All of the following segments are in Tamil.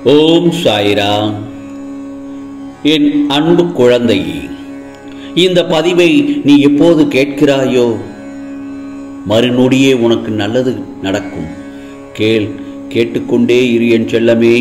ஓம் சாய்ராம் என் அன்பு குழந்தையே இந்த பதிவை நீ எப்போது கேட்கிறாயோ மறுநொடியே உனக்கு நல்லது நடக்கும் கேள் கேட்டுக்கொண்டே இரு என் செல்லமே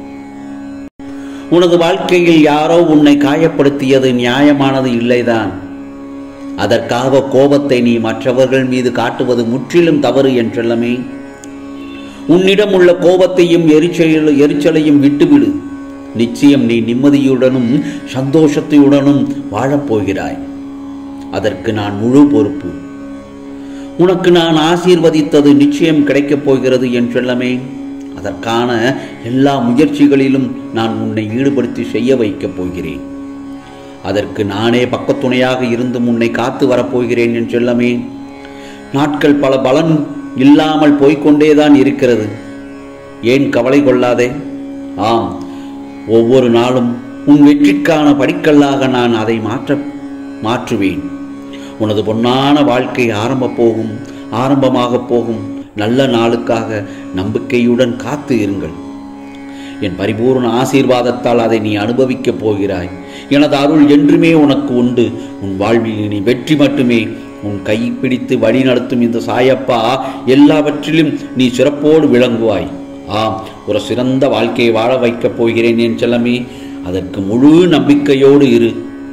உனது வாழ்க்கையில் யாரோ உன்னை காயப்படுத்தியது நியாயமானது இல்லைதான் அதற்காக கோபத்தை நீ மற்றவர்கள் மீது காட்டுவது முற்றிலும் தவறு என் செல்லமே உன்னிடம் உள்ள கோபத்தையும் எரிச்சல் எரிச்சலையும் விட்டுவிடு நிச்சயம் நீ நிம்மதியுடனும் சந்தோஷத்தையுடனும் வாழப்போகிறாய் அதற்கு நான் முழு பொறுப்பு உனக்கு நான் ஆசீர்வதித்தது நிச்சயம் கிடைக்கப் போகிறது என் செல்லமே அதற்கான எல்லா முயற்சிகளிலும் நான் உன்னை ஈடுபடுத்தி செய்ய வைக்கப் போகிறேன் அதற்கு நானே பக்கத்துணையாக இருந்து உன்னை காத்து வரப்போகிறேன் என் செல்லமே நாட்கள் பல பலன் இல்லாமல் போய்க்கொண்டேதான் இருக்கிறது ஏன் கவலை கொள்ளாதே ஆம் ஒவ்வொரு நாளும் உன் வெற்றிக்கான படிக்கல்லாக நான் அதை மாற்ற மாற்றுவேன் உனது பொன்னான வாழ்க்கை ஆரம்ப போகும் ஆரம்பமாக போகும் நல்ல நாளுக்காக நம்பிக்கையுடன் காத்து இருங்கள் என் பரிபூர்ண ஆசீர்வாதத்தால் அதை நீ அனுபவிக்கப் போகிறாய் எனது அருள் என்றுமே உனக்கு உண்டு உன் வாழ்வில் நீ வெற்றி மட்டுமே உன் கை பிடித்து வழி நடத்தும் இந்த சாயப்பா எல்லாவற்றிலும் நீ சிறப்போடு விளங்குவாய் ஆம் ஒரு சிறந்த வாழ்க்கையை வாழ வைக்கப் போகிறேன் என் செல்லமே அதற்கு முழு நம்பிக்கையோடு இரு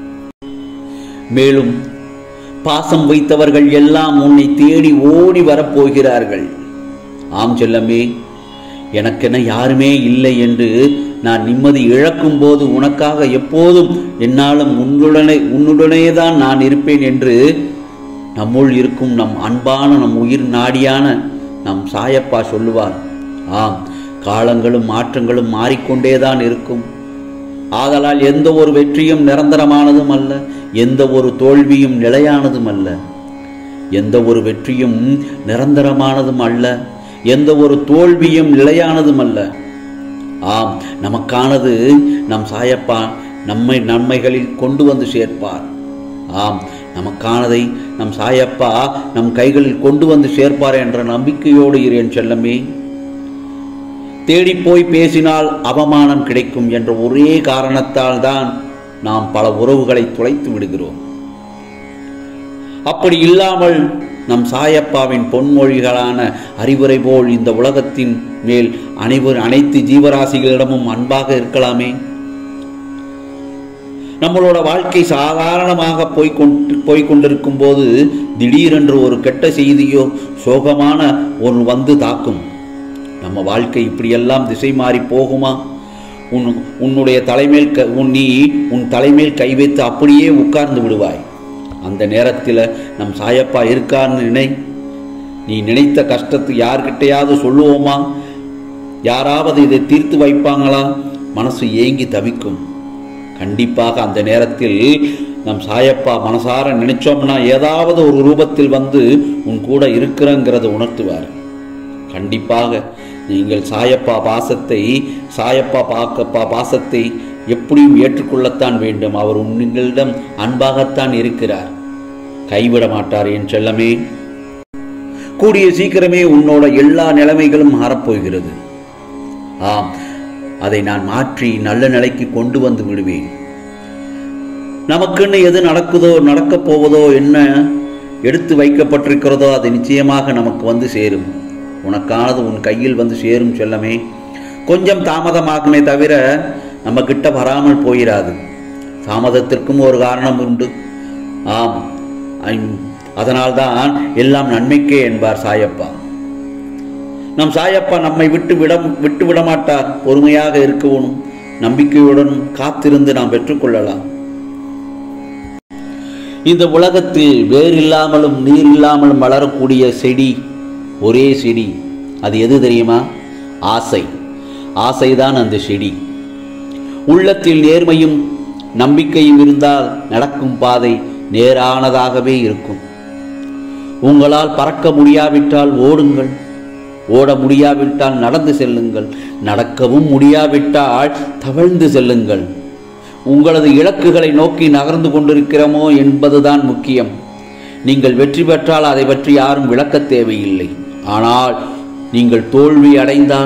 மேலும் பாசம் வைத்தவர்கள் எல்லாம் உன்னை தேடி ஓடி வரப்போகிறார்கள் ஆம் செல்லமே எனக்கென யாருமே இல்லை என்று நான் நிம்மதி இழக்கும் போது உனக்காக எப்போதும் என்னாலும் உன்னுடனே உன்னுடனே தான் நான் இருப்பேன் என்று நம்முள் இருக்கும் நம் அன்பான நம் உயிர் நாடியான நம் சாயப்பா சொல்லுவார் ஆம் காலங்களும் மாற்றங்களும் மாறிக்கொண்டேதான் இருக்கும் ஆதலால் எந்த ஒரு வெற்றியும் நிரந்தரமானதும் அல்ல எந்த ஒரு தோல்வியும் நிலையானதும் அல்ல எந்த ஒரு வெற்றியும் நிரந்தரமானதும் அல்ல எந்த ஒரு தோல்வியும் நிலையானதும் அல்ல ஆம் நமக்கானது நம் சாயப்பா நம்மை நன்மைகளில் கொண்டு வந்து சேர்ப்பார் ஆம் நமக்கானதை நம் சாயப்பா நம் கைகளில் கொண்டு வந்து சேர்ப்பார் என்ற நம்பிக்கையோடு இரு என் செல்லமே தேடி போய் பேசினால் அவமானம் கிடைக்கும் என்ற ஒரே காரணத்தால் தான் நாம் பல உறவுகளை துளைத்து விடுகிறோம் அப்படி இல்லாமல் நம் சாயப்பாவின் பொன்மொழிகளான அறிவுரை போல் இந்த உலகத்தின் மேல் அனைவர் அனைத்து ஜீவராசிகளிடமும் அன்பாக இருக்கலாமே நம்மளோட வாழ்க்கை சாதாரணமாக போய்கொண்டு போய்கொண்டிருக்கும் போது திடீரென்று ஒரு கெட்ட செய்தியோ சோகமான ஒரு வந்து தாக்கும் நம்ம வாழ்க்கை இப்படியெல்லாம் திசை மாறி போகுமா உன் உன்னுடைய தலைமேல் க உன் நீ உன் தலைமேல் கை வைத்து அப்படியே உட்கார்ந்து விடுவாய் அந்த நேரத்தில் நம் சாயப்பா இருக்கான்னு நினை நீ நினைத்த கஷ்டத்தை யார்கிட்டையாவது சொல்லுவோமா யாராவது இதை தீர்த்து வைப்பாங்களா மனசு ஏங்கி தவிக்கும் கண்டிப்பாக அந்த நேரத்தில் நம் சாயப்பா மனசார நினைச்சோம்னா ஏதாவது ஒரு ரூபத்தில் வந்து உன் கூட இருக்கிறங்கிறத உணர்த்துவார் கண்டிப்பாக நீங்கள் சாயப்பா பாசத்தை சாயப்பா பாக்கப்பா பாசத்தை எப்படியும் ஏற்றுக்கொள்ளத்தான் வேண்டும் அவர் உங்களிடம் அன்பாகத்தான் இருக்கிறார் கைவிட மாட்டார் என் செல்லமே கூடிய சீக்கிரமே உன்னோட எல்லா நிலைமைகளும் மாறப்போகிறது ஆம் அதை நான் மாற்றி நல்ல நிலைக்கு கொண்டு வந்து விடுவேன் நமக்குன்னு எது நடக்குதோ நடக்கப் போவதோ என்ன எடுத்து வைக்கப்பட்டிருக்கிறதோ அது நிச்சயமாக நமக்கு வந்து சேரும் உனக்கானது உன் கையில் வந்து சேரும் செல்லமே கொஞ்சம் தாமதமாகுமே தவிர நம்ம கிட்ட வராமல் போயிடாது தாமதத்திற்கும் ஒரு காரணம் உண்டு ஆம் அதனால்தான் எல்லாம் நன்மைக்கே என்பார் சாயப்பா நம் சாயப்பா நம்மை விட்டு விட விட்டு விட மாட்டார் பொறுமையாக இருக்கணும் நம்பிக்கையுடன் காத்திருந்து நாம் பெற்றுக்கொள்ளலாம் இந்த உலகத்தில் வேர் இல்லாமலும் நீர் இல்லாமலும் வளரக்கூடிய செடி ஒரே செடி அது எது தெரியுமா ஆசை ஆசைதான் அந்த செடி உள்ளத்தில் நேர்மையும் நம்பிக்கையும் இருந்தால் நடக்கும் பாதை நேரானதாகவே இருக்கும் உங்களால் பறக்க முடியாவிட்டால் ஓடுங்கள் ஓட முடியாவிட்டால் நடந்து செல்லுங்கள் நடக்கவும் முடியாவிட்டால் தவழ்ந்து செல்லுங்கள் உங்களது இலக்குகளை நோக்கி நகர்ந்து கொண்டிருக்கிறோமோ என்பதுதான் முக்கியம் நீங்கள் வெற்றி பெற்றால் அதை பற்றி யாரும் விளக்க தேவையில்லை ஆனால் நீங்கள் தோல்வி அடைந்தால்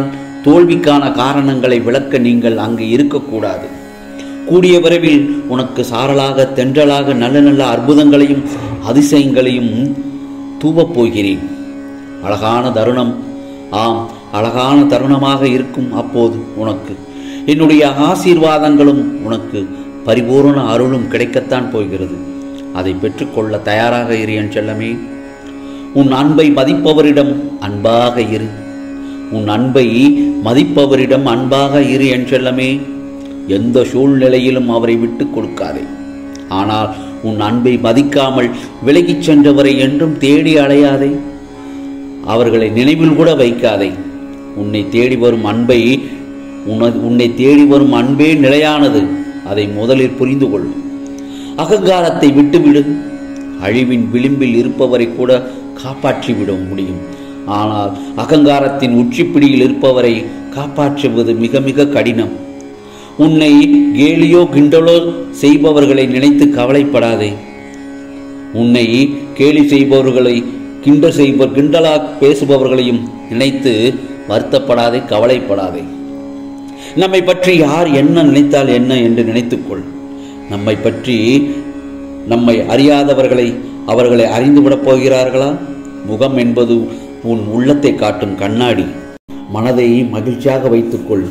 தோல்விக்கான காரணங்களை விளக்க நீங்கள் அங்கு இருக்கக்கூடாது கூடிய விரைவில் உனக்கு சாரலாக தென்றலாக நல்ல நல்ல அற்புதங்களையும் அதிசயங்களையும் தூவப் போகிறேன் அழகான தருணம் ஆம் அழகான தருணமாக இருக்கும் அப்போது உனக்கு என்னுடைய ஆசீர்வாதங்களும் உனக்கு பரிபூரண அருளும் கிடைக்கத்தான் போகிறது அதை பெற்றுக்கொள்ள தயாராக இரு என் செல்லமே உன் அன்பை மதிப்பவரிடம் அன்பாக இரு உன் அன்பை மதிப்பவரிடம் அன்பாக இரு என் செல்லமே எந்த சூழ்நிலையிலும் அவரை விட்டு கொடுக்காதே ஆனால் உன் அன்பை மதிக்காமல் விலகிச் சென்றவரை என்றும் தேடி அலையாதே அவர்களை நினைவில் கூட வைக்காதே உன்னை தேடி வரும் அன்பை உனது உன்னை தேடி வரும் அன்பே நிலையானது அதை முதலில் புரிந்து கொள் அகங்காரத்தை விட்டுவிடு அழிவின் விளிம்பில் இருப்பவரை கூட காப்பாற்றி விட முடியும் ஆனால் அகங்காரத்தின் உச்சிப்பிடியில் இருப்பவரை காப்பாற்றுவது மிக மிக கடினம் உன்னை கேலியோ கிண்டலோ செய்பவர்களை நினைத்து கவலைப்படாதே உன்னை கேலி செய்பவர்களை கிண்டல் செய்பவர் கிண்டலா பேசுபவர்களையும் நினைத்து வருத்தப்படாதே கவலைப்படாதே நம்மை பற்றி யார் என்ன நினைத்தால் என்ன என்று நினைத்துக்கொள் நம்மை பற்றி நம்மை அறியாதவர்களை அவர்களை அறிந்துவிடப் போகிறார்களா முகம் என்பது உன் உள்ளத்தை காட்டும் கண்ணாடி மனதை மகிழ்ச்சியாக வைத்துக்கொள்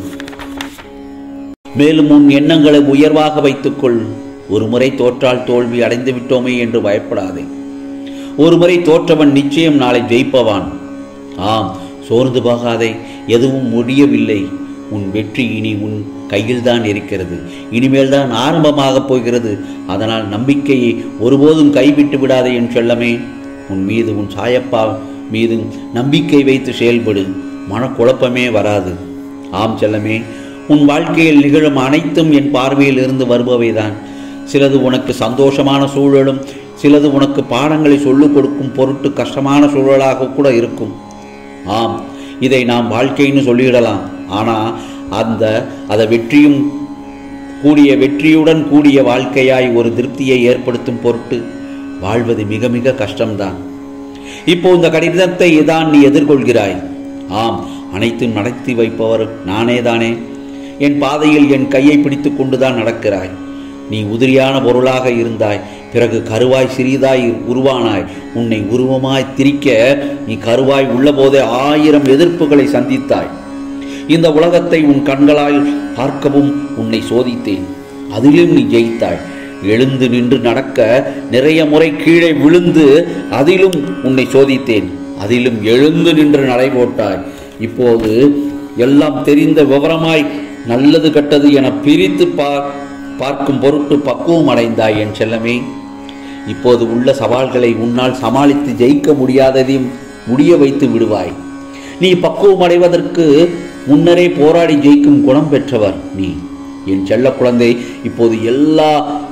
மேலும் உன் எண்ணங்களை உயர்வாக வைத்துக்கொள் ஒரு முறை தோற்றால் தோல்வி அடைந்து விட்டோமே என்று பயப்படாதே ஒரு முறை தோற்றவன் நிச்சயம் நாளை ஜெயிப்பவான் ஆம் சோர்ந்து போகாதே எதுவும் முடியவில்லை உன் வெற்றி இனி உன் கையில்தான் இருக்கிறது இனிமேல் தான் ஆரம்பமாகப் போகிறது அதனால் நம்பிக்கையை ஒருபோதும் கைவிட்டு விடாதே என் செல்லமே உன் மீது உன் சாயப்பா மீது நம்பிக்கை வைத்து செயல்படு மனக்குழப்பமே வராது ஆம் செல்லமே உன் வாழ்க்கையில் நிகழும் அனைத்தும் என் பார்வையில் இருந்து வருபவைதான் சிலது உனக்கு சந்தோஷமான சூழலும் சிலது உனக்கு பாடங்களை சொல்லிக் கொடுக்கும் பொருட்டு கஷ்டமான சூழலாக கூட இருக்கும் ஆம் இதை நாம் வாழ்க்கைன்னு சொல்லிவிடலாம் ஆனால் அந்த அதை வெற்றியும் கூடிய வெற்றியுடன் கூடிய வாழ்க்கையாய் ஒரு திருப்தியை ஏற்படுத்தும் பொருட்டு வாழ்வது மிக மிக கஷ்டம்தான் இப்போ இந்த கடிதத்தை தான் நீ எதிர்கொள்கிறாய் ஆம் அனைத்தும் நடத்தி வைப்பவர் நானே தானே என் பாதையில் என் கையை பிடித்து கொண்டுதான் நடக்கிறாய் நீ உதிரியான பொருளாக இருந்தாய் பிறகு கருவாய் சிறிதாய் உருவானாய் உன்னை உருவமாய் திரிக்க நீ கருவாய் உள்ளபோதே ஆயிரம் எதிர்ப்புகளை சந்தித்தாய் இந்த உலகத்தை உன் கண்களால் பார்க்கவும் உன்னை சோதித்தேன் அதிலும் நீ ஜெயித்தாய் எழுந்து நின்று நடக்க நிறைய முறை கீழே விழுந்து அதிலும் உன்னை சோதித்தேன் அதிலும் எழுந்து நின்று நடை போட்டாய் இப்போது எல்லாம் தெரிந்த விவரமாய் நல்லது கெட்டது என பிரித்து பார் பார்க்கும் பொருட்டு பக்குவம் அடைந்தாய் என் செல்லமே இப்போது உள்ள சவால்களை உன்னால் சமாளித்து ஜெயிக்க முடியாததையும் முடிய வைத்து விடுவாய் நீ பக்குவம் அடைவதற்கு முன்னரே போராடி ஜெயிக்கும் குணம் பெற்றவர் நீ என் செல்ல குழந்தை இப்போது எல்லா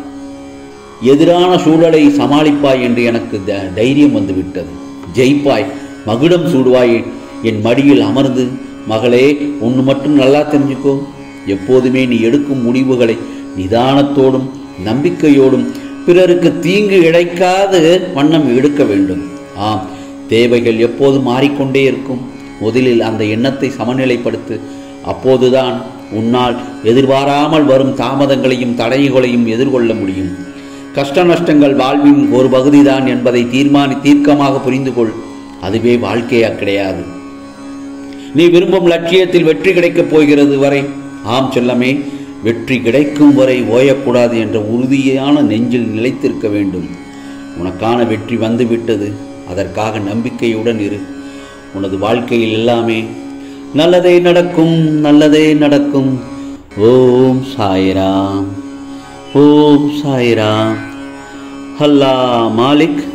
எதிரான சூழலை சமாளிப்பாய் என்று எனக்கு த- தைரியம் வந்துவிட்டது ஜெயிப்பாய் மகுடம் சூடுவாய் என் மடியில் அமர்ந்து மகளே ஒன்று மட்டும் நல்லா தெரிஞ்சுக்கோ எப்போதுமே நீ எடுக்கும் முடிவுகளை நிதானத்தோடும் நம்பிக்கையோடும் பிறருக்கு தீங்கு இழைக்காது வண்ணம் எடுக்க வேண்டும் ஆம் தேவைகள் எப்போது மாறிக்கொண்டே இருக்கும் முதலில் அந்த எண்ணத்தை சமநிலைப்படுத்து அப்போதுதான் உன்னால் எதிர்பாராமல் வரும் தாமதங்களையும் தடைகளையும் எதிர்கொள்ள முடியும் கஷ்ட நஷ்டங்கள் வாழ்வின் ஒரு பகுதிதான் என்பதை தீர்மானி தீர்க்கமாக புரிந்து கொள் அதுவே வாழ்க்கையா கிடையாது நீ விரும்பும் லட்சியத்தில் வெற்றி கிடைக்கப் போகிறது வரை ஆம் செல்லமே வெற்றி கிடைக்கும் வரை ஓயக்கூடாது என்ற உறுதியான நெஞ்சில் நிலைத்திருக்க வேண்டும் உனக்கான வெற்றி வந்துவிட்டது அதற்காக நம்பிக்கையுடன் இரு உனது வாழ்க்கையில் எல்லாமே நல்லதே நடக்கும் நல்லதே நடக்கும் ஓம் சாய்ராம் ஓம் சாய்ராம் அல்லா மாலிக்